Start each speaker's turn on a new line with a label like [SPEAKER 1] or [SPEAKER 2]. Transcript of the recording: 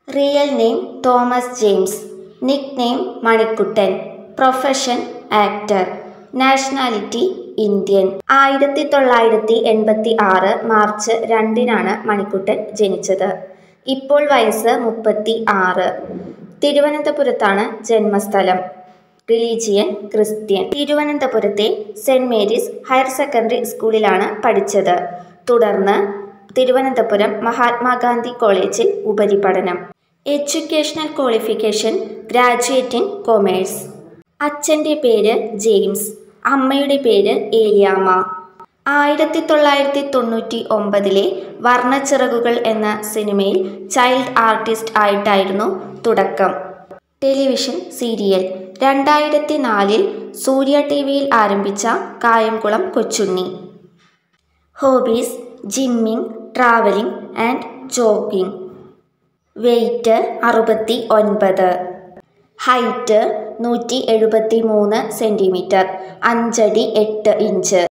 [SPEAKER 1] real name Thomas James nickname Manikuttan profession actor nationality Indian ആയിരത്തി തൊള്ളായിരത്തി എൺപത്തി ആറ് മാർച്ച് രണ്ടിനാണ് മണിക്കുട്ടൻ ജനിച്ചത് ഇപ്പോൾ വയസ്സ് മുപ്പത്തി ആറ് തിരുവനന്തപുരത്താണ് ജന്മസ്ഥലം റിലീജിയൻ ക്രിസ്ത്യൻ തിരുവനന്തപുരത്തെ സെൻറ് മേരീസ് ഹയർ സെക്കൻഡറി സ്കൂളിലാണ് പഠിച്ചത് തുടർന്ന് തിരുവനന്തപുരം മഹാത്മാഗാന്ധി കോളേജിൽ ഉപരിപഠനം educational qualification graduate in commerce അച്ഛൻ്റെ പേര് ജെയിംസ് അമ്മയുടെ പേര് ഏലിയാമ്മ ആയിരത്തി തൊള്ളായിരത്തി തൊണ്ണൂറ്റി ഒമ്പതിലെ വർണ്ണച്ചിറകുകൾ എന്ന സിനിമയിൽ ചൈൽഡ് ആർട്ടിസ്റ്റ് ആയിട്ടായിരുന്നു തുടക്കം ടെലിവിഷൻ സീരിയൽ രണ്ടായിരത്തി നാലിൽ സൂര്യ ടി വിയിൽ ആരംഭിച്ച Kayamkulam Kochunni hobbies gymming travelling and jogging weight അറുപത്തി ഒൻപത് ഹൈറ്റ് നൂറ്റി എഴുപത്തി മൂന്ന് സെൻറ്റിമീറ്റർ അഞ്ചടി എട്ട് ഇഞ്ച്